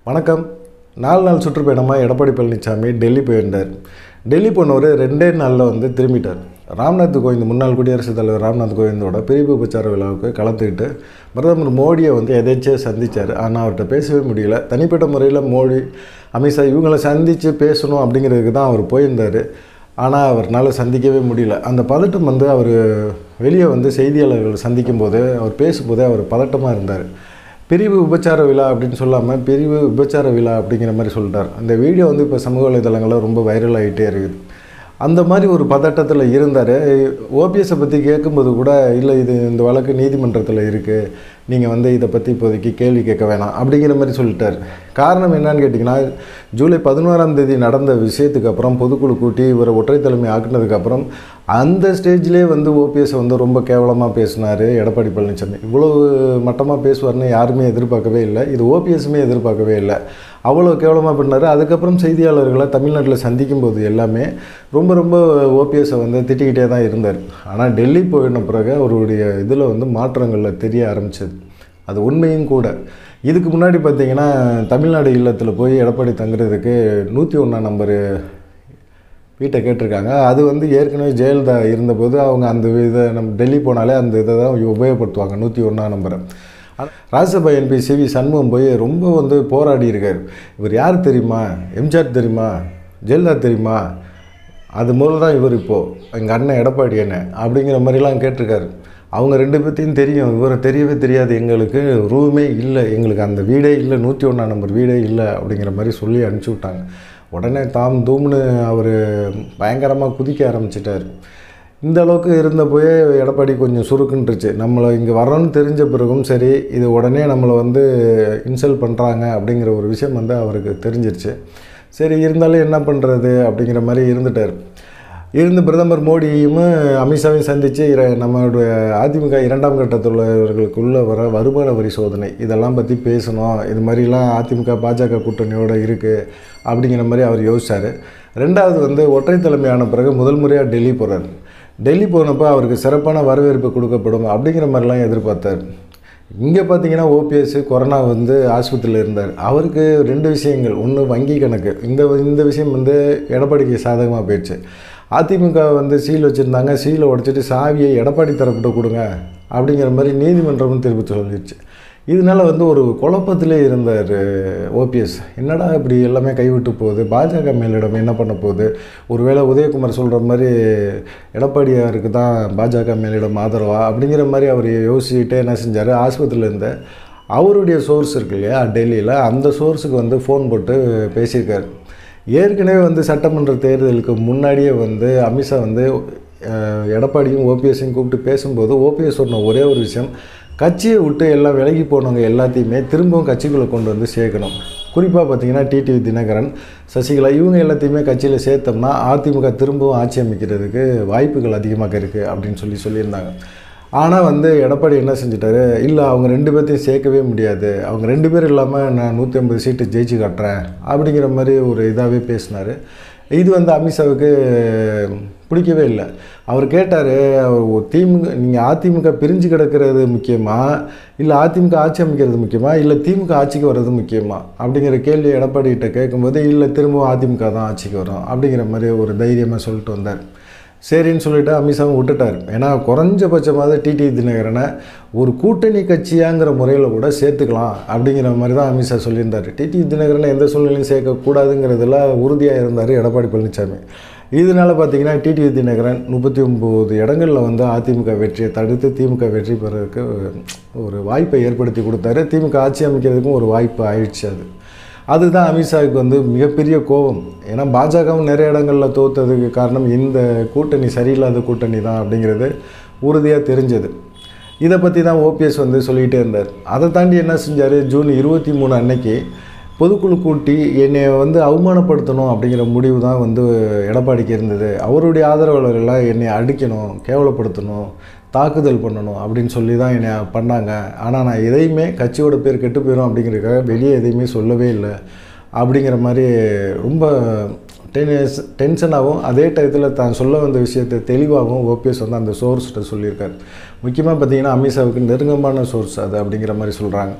வணக்கம் நாலு நாள் சுற்றுப்பயணமாக எடப்பாடி பழனிசாமி டெல்லி போயிருந்தார் டெல்லி போனவர் ரெண்டே நாளில் வந்து திரும்பிட்டார் ராம்நாத் கோவிந்த் முன்னாள் குடியரசுத் தலைவர் ராம்நாத் கோவிந்தோட பிரிவு உபச்சார விழாவுக்கு கலந்துக்கிட்டு பிரதமர் மோடியை வந்து எதேச்சியாக சந்தித்தார் ஆனால் அவர்கிட்ட பேசவே முடியல தனிப்பட்ட முறையில் மோடி அமித்ஷா இவங்களை சந்தித்து பேசணும் அப்படிங்கிறதுக்கு தான் அவர் போயிருந்தார் ஆனால் அவர்னால் சந்திக்கவே முடியல அந்த பதட்டம் வந்து அவர் வெளியே வந்து செய்தியாளர்கள் சந்திக்கும் போது அவர் பேசும்போதே அவர் பதட்டமாக இருந்தார் பிரிவு உபச்சார விழா அப்படின்னு சொல்லாமல் பிரிவு உபச்சார விழா அப்படிங்கிற மாதிரி சொல்லிட்டார் அந்த வீடியோ வந்து இப்போ சமூக வலைதளங்களில் ரொம்ப வைரல் ஆகிட்டே இருக்குது அந்த மாதிரி ஒரு பதட்டத்தில் இருந்தார் ஓபிஎஸை பற்றி கேட்கும்போது கூட இல்லை இது இந்த வழக்கு நீதிமன்றத்தில் இருக்குது நீங்கள் வந்து இதை பற்றி இப்போதைக்கு கேள்வி கேட்க வேணாம் அப்படிங்கிற மாதிரி சொல்லிட்டார் காரணம் என்னன்னு கேட்டிங்கன்னா ஜூலை பதினோராம் தேதி நடந்த விஷயத்துக்கு அப்புறம் பொதுக்குழு கூட்டி இவரை ஒற்றை தலைமை ஆக்குனதுக்கப்புறம் அந்த ஸ்டேஜ்லேயே வந்து ஓபிஎஸ் வந்து ரொம்ப கேவலமாக பேசினார் எடப்பாடி பழனிசாமி இவ்வளோ மட்டமாக பேசுவார்னு யாருமே எதிர்பார்க்கவே இல்லை இது ஓபிஎஸ்ஸுமே எதிர்பார்க்கவே இல்லை அவ்வளோ கேவலமாக பண்ணார் அதுக்கப்புறம் செய்தியாளர்களை தமிழ்நாட்டில் சந்திக்கும் போது எல்லாமே ரொம்ப ரொம்ப ஓபிஎஸை வந்து திட்டிக்கிட்டே தான் இருந்தார் ஆனால் டெல்லி போயின பிறகு அவருடைய இதில் வந்து மாற்றங்களில் தெரிய ஆரம்பிச்சது அது உண்மையும் கூட இதுக்கு முன்னாடி பார்த்தீங்கன்னா தமிழ்நாடு இல்லத்தில் போய் எடப்பாடி தங்குறதுக்கு நூற்றி ஒன்றாம் நம்பரு வீட்டை கேட்டிருக்காங்க அது வந்து ஏற்கனவே ஜெயலலிதா இருந்தபோது அவங்க அந்த இதை நம்ம டெல்லி போனாலே அந்த இதை தான் உபயோகப்படுத்துவாங்க நூற்றி ஒன்றாம் நம்பரை Rajya Sabha MP C V Shanmugam போய் ரொம்ப வந்து போராடி இருக்கார் இவர் யார் தெரியுமா எம்ஜிஆர் தெரியுமா ஜெயலலிதா தெரியுமா அது முதல்ல தான் இவர் இப்போது எங்கள் அண்ணன் எடப்பாடி அண்ணன் அப்படிங்கிற மாதிரிலாம் கேட்டிருக்காரு அவங்க ரெண்டு பேர்த்தையும் தெரியும் இவரை தெரியவே தெரியாது எங்களுக்கு ரூமே இல்லை எங்களுக்கு அந்த வீடே இல்லை நூற்றி ஒன்றாம் நம்பர் வீடே இல்லை அப்படிங்கிற மாதிரி சொல்லி அனுப்பிச்சி விட்டாங்க உடனே தாம் தூம்னு அவர் பயங்கரமாக குதிக்க ஆரம்பிச்சிட்டார் இந்த அளவுக்கு இருந்தப்போயே எடப்பாடி கொஞ்சம் சுருக்குன்றுச்சு நம்மளை இங்கே வரோன்னு தெரிஞ்ச பிறகும் சரி இது உடனே நம்மளை வந்து இன்சல்ட் பண்ணுறாங்க அப்படிங்கிற ஒரு விஷயம் வந்து அவருக்கு தெரிஞ்சிருச்சு சரி இருந்தாலும் என்ன பண்ணுறது அப்படிங்கிற மாதிரி இருந்துட்டார் இருந்து பிரதமர் மோடியும் அமித்ஷாவையும் சந்தித்து இர நம்மளுடைய அதிமுக இரண்டாம் கட்ட தொழிலாளர்களுக்குள்ள வர வருமான வரி சோதனை இதெல்லாம் பற்றி பேசணும் இது மாதிரிலாம் அதிமுக பாஜக கூட்டணியோடு இருக்குது அப்படிங்கிற மாதிரி அவர் யோசிச்சார் ரெண்டாவது வந்து ஒற்றை தலைமையான பிறகு முதல் முறையாக டெல்லி போகிறார் டெல்லி போனப்போ அவருக்கு சிறப்பான வரவேற்பு கொடுக்கப்படும் அப்படிங்கிற மாதிரிலாம் எதிர்பார்த்தார் இங்கே பார்த்தீங்கன்னா ஓபிஎஸ் கொரோனா வந்து ஆஸ்பத்திரியில் இருந்தார் அவருக்கு ரெண்டு விஷயங்கள் ஒன்று வங்கி கணக்கு இந்த இந்த விஷயம் வந்து எடப்பாடிக்கு சாதகமாக போயிடுச்சு அதிமுக வந்து சீல் வச்சுருந்தாங்க சீலை உடச்சிட்டு சாவியை எடப்பாடி தரப்பிட்ட கொடுங்க அப்படிங்கிற மாதிரி நீதிமன்றமும் திருப்பி சொல்லிடுச்சு இதனால் வந்து ஒரு குழப்பத்திலே இருந்தார் ஓபிஎஸ் என்னடா இப்படி எல்லாமே கைவிட்டு போகுது பாஜக மேலிடம் என்ன பண்ண போகுது ஒருவேளை உதயகுமார் சொல்கிற மாதிரி எடப்பாடியாருக்கு தான் பாஜக மேலிடம் ஆதரவா அப்படிங்கிற மாதிரி அவர் யோசிச்சுட்டே என்ன செஞ்சார் ஆஸ்பத்திரியில் இருந்த அவருடைய சோர்ஸ் இருக்கு இல்லையா டெல்லியில் அந்த சோர்ஸுக்கு வந்து ஃபோன் போட்டு பேசியிருக்காரு ஏற்கனவே வந்து சட்டமன்ற தேர்தலுக்கு முன்னாடியே வந்து அமித்ஷா வந்து எடப்பாடியும் ஓபிஎஸ்ஸையும் கூப்பிட்டு பேசும்போது ஓபிஎஸ் சொன்ன ஒரே ஒரு விஷயம் கட்சியை விட்டு எல்லாம் விலகி போனவங்க எல்லாத்தையுமே திரும்பவும் கட்சிக்குள்ளே கொண்டு வந்து சேர்க்கணும் குறிப்பாக பார்த்தீங்கன்னா டிடிவி தினகரன் சசிகலா இவங்க எல்லாத்தையுமே கட்சியில் சேர்த்தோம்னா அதிமுக திரும்பவும் ஆட்சி அமைக்கிறதுக்கு வாய்ப்புகள் அதிகமாக இருக்குது அப்படின்னு சொல்லி சொல்லியிருந்தாங்க ஆனால் வந்து எடப்பாடி என்ன செஞ்சிட்டாரு இல்லை அவங்க ரெண்டு பேர்த்தையும் சேர்க்கவே முடியாது அவங்க ரெண்டு பேர் இல்லாமல் நான் நூற்றி ஐம்பது சீட்டு ஜெயிச்சு காட்டுறேன் அப்படிங்கிற மாதிரி ஒரு இதாகவே பேசினார் இது வந்து அமித்ஷாவுக்கு பிடிக்கவே இல்லை அவர் கேட்டார் திமுக நீங்கள் அதிமுக பிரிஞ்சு கிடக்கிறது முக்கியமா இல்லை அதிமுக ஆட்சி அமைக்கிறது முக்கியமா இல்லை திமுக ஆட்சிக்கு வர்றது முக்கியமா அப்படிங்கிற கேள்வி எடப்பாடிகிட்ட கேட்கும்போது இல்லை திரும்பவும் அதிமுக தான் ஆட்சிக்கு வரும் அப்படிங்கிற மாதிரி ஒரு தைரியமாக சொல்லிட்டு வந்தார் சரின்னு சொல்லிட்டு அமித்ஷாவும் விட்டுட்டார் ஏன்னா குறைஞ்சபட்சமாக டிடி தினகரனை ஒரு கூட்டணி கட்சியாங்கிற முறையில் கூட சேர்த்துக்கலாம் அப்படிங்கிற மாதிரி தான் அமித்ஷா சொல்லியிருந்தார் டிடி தினகரனை எந்த சூழ்நிலையும் சேர்க்கக்கூடாதுங்கிறதுல உறுதியாக இருந்தார் எடப்பாடி பழனிசாமி இதனால் பார்த்தீங்கன்னா டிடிவி தினகரன் முப்பத்தி ஒம்பது இடங்களில் வந்து அதிமுக வெற்றியை தடுத்து திமுக வெற்றி பெறதுக்கு ஒரு வாய்ப்பை ஏற்படுத்தி கொடுத்தாரு திமுக ஆட்சி அமைக்கிறதுக்கும் ஒரு வாய்ப்பு ஆயிடுச்சு அது அதுதான் அமித்ஷாவுக்கு வந்து மிகப்பெரிய கோபம் ஏன்னா பாஜகவும் நிறைய இடங்களில் தோற்றதுக்கு காரணம் இந்த கூட்டணி சரியில்லாத கூட்டணி தான் அப்படிங்கிறது உறுதியாக தெரிஞ்சது இதை பற்றி தான் ஓபிஎஸ் வந்து சொல்லிகிட்டே இருந்தார் அதை தாண்டி என்ன செஞ்சார் ஜூன் இருபத்தி மூணு அன்னைக்கு பொதுக்குழு கூட்டி என்னை வந்து அவமானப்படுத்தணும் அப்படிங்கிற முடிவு தான் வந்து எடப்பாடிக்கு இருந்தது அவருடைய ஆதரவாளர்கள்லாம் என்னை அடிக்கணும் கேவலப்படுத்தணும் தாக்குதல் பண்ணணும் அப்படின்னு சொல்லி தான் என்னை பண்ணாங்க ஆனால் நான் எதையுமே கட்சியோட பேர் கெட்டு போயிடும் அப்படிங்கிறதுக்காக வெளியே எதையுமே சொல்லவே இல்லை அப்படிங்கிற மாதிரி ரொம்ப டென்ஸ் டென்ஷனாகவும் அதே டயத்தில் தான் சொல்ல வந்த விஷயத்தை தெளிவாகவும் ஓபிஎஸ் வந்து அந்த சோர்ஸ்கிட்ட சொல்லியிருக்காரு முக்கியமாக பார்த்தீங்கன்னா அமித்ஷாவுக்கு நெருக்கமான சோர்ஸ் அது அப்படிங்கிற மாதிரி சொல்கிறாங்க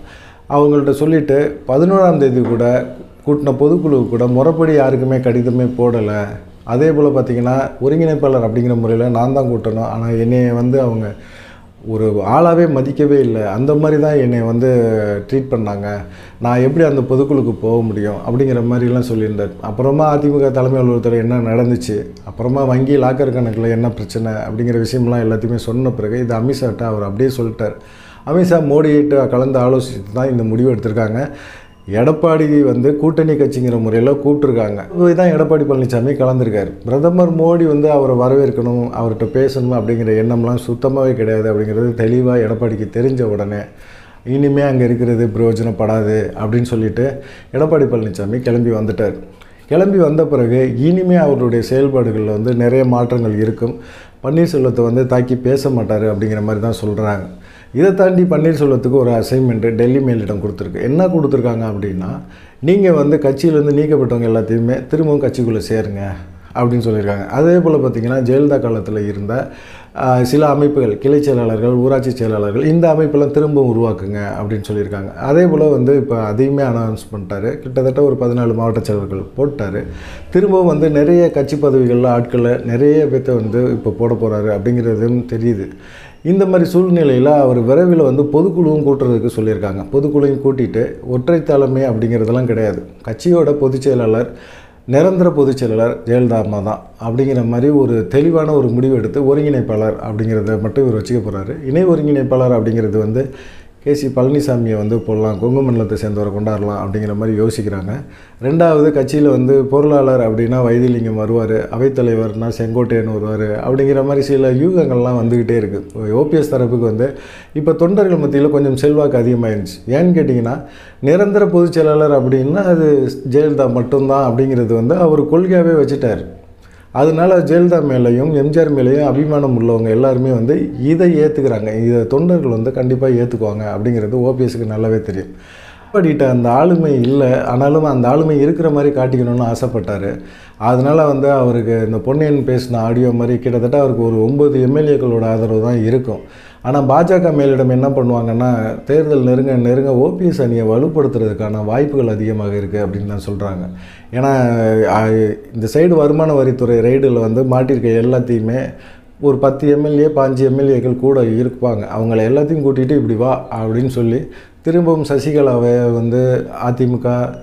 அவங்கள்ட்ட சொல்லிவிட்டு பதினோராம் தேதி கூட கூட்டின பொதுக்குழு கூட முறைப்படி யாருக்குமே கடிதமே போடலை அதே போல் பார்த்திங்கன்னா ஒருங்கிணைப்பாளர் அப்படிங்கிற முறையில் நான் தான் கூட்டணும் ஆனால் என்னை வந்து அவங்க ஒரு ஆளாகவே மதிக்கவே இல்லை அந்த மாதிரி தான் என்னை வந்து ட்ரீட் பண்ணாங்க நான் எப்படி அந்த பொதுக்குழுக்கு போக முடியும் அப்படிங்கிற மாதிரிலாம் சொல்லியிருந்தார் அப்புறமா அதிமுக தலைமை அலுவலகத்தில் என்ன நடந்துச்சு அப்புறமா வங்கி லாக்கர் கணக்கில் என்ன பிரச்சனை அப்படிங்கிற விஷயம்லாம் எல்லாத்தையுமே சொன்ன பிறகு இது அமித்ஷாட்ட அவர் அப்படியே சொல்லிட்டார் அமித்ஷா மோடியிட்ட கலந்து ஆலோசித்து தான் இந்த முடிவு எடுத்திருக்காங்க எடப்பாடி வந்து கூட்டணி கட்சிங்கிற முறையில் கூப்பிட்ருக்காங்க தான் எடப்பாடி பழனிசாமி கலந்துருக்காரு பிரதமர் மோடி வந்து அவரை வரவேற்கணும் அவர்கிட்ட பேசணும் அப்படிங்கிற எண்ணம்லாம் சுத்தமாகவே கிடையாது அப்படிங்கிறது தெளிவாக எடப்பாடிக்கு தெரிஞ்ச உடனே இனிமே அங்கே இருக்கிறது பிரயோஜனப்படாது அப்படின்னு சொல்லிட்டு எடப்பாடி பழனிசாமி கிளம்பி வந்துட்டார் கிளம்பி வந்த பிறகு இனிமே அவருடைய செயல்பாடுகளில் வந்து நிறைய மாற்றங்கள் இருக்கும் பன்னீர்செல்வத்தை வந்து தாக்கி பேச மாட்டார் அப்படிங்கிற மாதிரி தான் சொல்கிறாங்க இதை தாண்டி பன்னீர்செல்வத்துக்கு ஒரு அசைன்மெண்ட்டு டெல்லி மேலிடம் கொடுத்துருக்கு என்ன கொடுத்துருக்காங்க அப்படின்னா நீங்கள் வந்து கட்சியிலேருந்து நீக்கப்பட்டவங்க எல்லாத்தையுமே திரும்பவும் கட்சிக்குள்ளே சேருங்க அப்படின்னு சொல்லியிருக்காங்க அதே போல் பார்த்திங்கன்னா ஜெயலலிதா காலத்தில் இருந்த ஆஹ், சில அமைப்புகள் கிளை செயலாளர்கள் ஊராட்சி செயலாளர்கள் இந்த அமைப்பெல்லாம் திரும்பவும் உருவாக்குங்க அப்படின்னு சொல்லியிருக்காங்க அதே போல் வந்து இப்போ அதையுமே அனௌன்ஸ் பண்ணிட்டாரு கிட்டத்தட்ட ஒரு பதினாலு மாவட்ட செயலர்கள் போட்டார் திரும்பவும் வந்து நிறைய கட்சி பதவிகளில் ஆட்களை நிறைய பேர்த்த வந்து இப்போ போட போகிறாரு அப்படிங்கிறதும் தெரியுது இந்த மாதிரி சூழ்நிலையில் அவர் விரைவில் வந்து பொதுக்குழுவும் கூட்டுறதுக்கு சொல்லியிருக்காங்க பொதுக்குழுவையும் கூட்டிட்டு ஒற்றை தலைமை அப்படிங்கிறதெல்லாம் கிடையாது கட்சியோட பொதுச் செயலாளர் நிரந்தர பொதுச் செயலாளர் ஜெயலலிதா அம்மா தான் அப்படிங்கிற மாதிரி ஒரு தெளிவான ஒரு முடிவு எடுத்து ஒருங்கிணைப்பாளர் அப்படிங்கிறத மட்டும் இவர் வச்சுக்க போகிறாரு இணை ஒருங்கிணைப்பாளர் அப்படிங்கிறது வந்து கேசி பழனிசாமியை வந்து போடலாம் கொங்கு மண்டலத்தை சேர்ந்தவரை கொண்டாடலாம் அப்படிங்கிற மாதிரி யோசிக்கிறாங்க ரெண்டாவது கட்சியில் வந்து பொருளாளர் அப்படின்னா வைத்திலிங்கம் வருவார் அவைத்தலைவர்னா செங்கோட்டையன் வருவார் அப்படிங்கிற மாதிரி சில யூகங்கள்லாம் வந்துக்கிட்டே இருக்குது ஓபிஎஸ் தரப்புக்கு வந்து இப்போ தொண்டர்கள் மத்தியில் கொஞ்சம் செல்வாக்கு அதிகமாயிருந்துச்சு ஏன்னு கேட்டிங்கன்னா நிரந்தர பொதுச் செயலாளர் அப்படின்னா அது ஜெயலலிதா மட்டும்தான் அப்படிங்கிறது வந்து அவர் கொள்கையாகவே வச்சுட்டார் அதனால ஜெயலலிதா மேலேயும் எம்ஜிஆர் மேலேயும் அபிமானம் உள்ளவங்க எல்லாருமே வந்து இதை ஏற்றுக்கிறாங்க இதை தொண்டர்கள் வந்து கண்டிப்பாக ஏற்றுக்குவாங்க அப்படிங்கிறது ஓபிஎஸ்க்கு நல்லாவே தெரியும் எடப்பாடிட்ட அந்த ஆளுமை இல்லை ஆனாலும் அந்த ஆளுமை இருக்கிற மாதிரி காட்டிக்கணும்னு ஆசைப்பட்டார் அதனால் வந்து அவருக்கு இந்த பொன்னியன் பேசின ஆடியோ மாதிரி கிட்டத்தட்ட அவருக்கு ஒரு ஒம்பது எம்எல்ஏக்களோட ஆதரவு தான் இருக்கும் ஆனால் பாஜக மேலிடம் என்ன பண்ணுவாங்கன்னா தேர்தல் நெருங்க நெருங்க ஓபிஎஸ் அணியை வலுப்படுத்துறதுக்கான வாய்ப்புகள் அதிகமாக இருக்குது அப்படின்னு தான் சொல்கிறாங்க ஏன்னா அஹ், இந்த சைடு வருமான வரித்துறை ரெய்டில் வந்து மாட்டியிருக்க எல்லாத்தையுமே ஒரு பத்து எம்எல்ஏ பாஞ்சு எம்எல்ஏக்கள் கூட இருப்பாங்க அவங்கள எல்லாத்தையும் கூட்டிகிட்டு இப்படி வா அப்படின்னு சொல்லி திரும்பவும் சசிகலாவை வந்து அதிமுக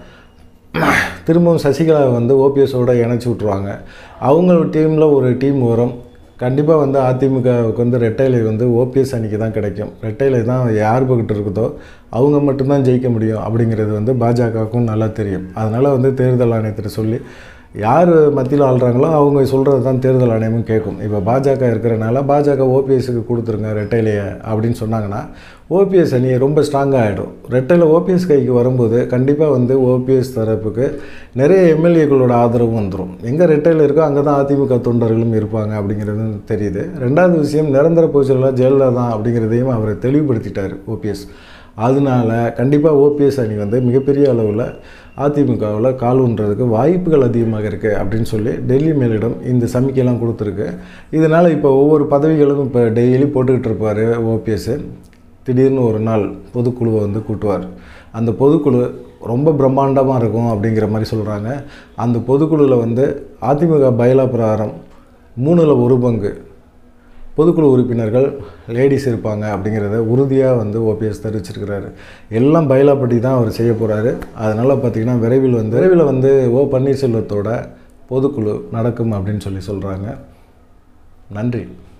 திரும்பவும் சசிகலாவை வந்து ஓபிஎஸோட இணைச்சி விட்ருவாங்க அவங்க டீமில் ஒரு டீம் வரும் கண்டிப்பாக வந்து அதிமுகவுக்கு வந்து ரெட்டைலை வந்து ஓபிஎஸ் அணிக்கு தான் கிடைக்கும் ரெட்டைலை தான் யார் பக்கிட்டு இருக்குதோ அவங்க மட்டும்தான் ஜெயிக்க முடியும் அப்படிங்கிறது வந்து பாஜகவுக்கும் நல்லா தெரியும் அதனால் வந்து தேர்தல் ஆணையத்திட்ட சொல்லி யார் மத்தியில் ஆள்றாங்களோ அவங்க சொல்கிறது தான் தேர்தல் ஆணையமும் கேட்கும் இப்போ பாஜக இருக்கிறனால பாஜக ஓபிஎஸ்க்கு கொடுத்துருங்க ரெட்டைலையை அப்படின்னு சொன்னாங்கன்னா ஓபிஎஸ் அணி ரொம்ப ஸ்ட்ராங்காக ஆகிடும் ரெட்டையில் ஓபிஎஸ் கைக்கு வரும்போது கண்டிப்பாக வந்து ஓபிஎஸ் தரப்புக்கு நிறைய எம்எல்ஏக்களோட ஆதரவு வந்துடும் எங்கே ரெட்டையில் இருக்கோ அங்கே தான் அதிமுக தொண்டர்களும் இருப்பாங்க அப்படிங்கிறது தெரியுது ரெண்டாவது விஷயம் நிரந்தர பொதுச்செயலாளர் ஜெயலலிதா தான் அப்படிங்கிறதையும் அவர் தெளிவுபடுத்திட்டார் ஓபிஎஸ் அதனால கண்டிப்பாக ஓபிஎஸ் அணி வந்து மிகப்பெரிய அளவில் அதிமுகவில் கால் ஊன்றதுக்கு வாய்ப்புகள் அதிகமாக இருக்குது அப்படின்னு சொல்லி டெல்லி மேலிடம் இந்த சமிக்கையெல்லாம் கொடுத்துருக்கு இதனால் இப்போ ஒவ்வொரு பதவிகளும் இப்போ டெய்லி போட்டுக்கிட்டு இருப்பார் ஓபிஎஸ் திடீர்னு ஒரு நாள் பொதுக்குழுவை வந்து கூட்டுவார் அந்த பொதுக்குழு ரொம்ப பிரம்மாண்டமாக இருக்கும் அப்படிங்கிற மாதிரி சொல்கிறாங்க அந்த பொதுக்குழுவில் வந்து அதிமுக பைலா பிரகாரம் மூணில் ஒரு பங்கு பொதுக்குழு உறுப்பினர்கள் லேடிஸ் இருப்பாங்க அப்படிங்கிறத உறுதியாக வந்து ஓபிஎஸ் தெரிவிச்சிருக்கிறாரு எல்லாம் பயிலாப்பட்டி தான் அவர் செய்ய போகிறாரு அதனால் பார்த்திங்கன்னா விரைவில் வந்து விரைவில் வந்து ஓ பன்னீர்செல்வத்தோட பொதுக்குழு நடக்கும் அப்படின்னு சொல்லி சொல்கிறாங்க நன்றி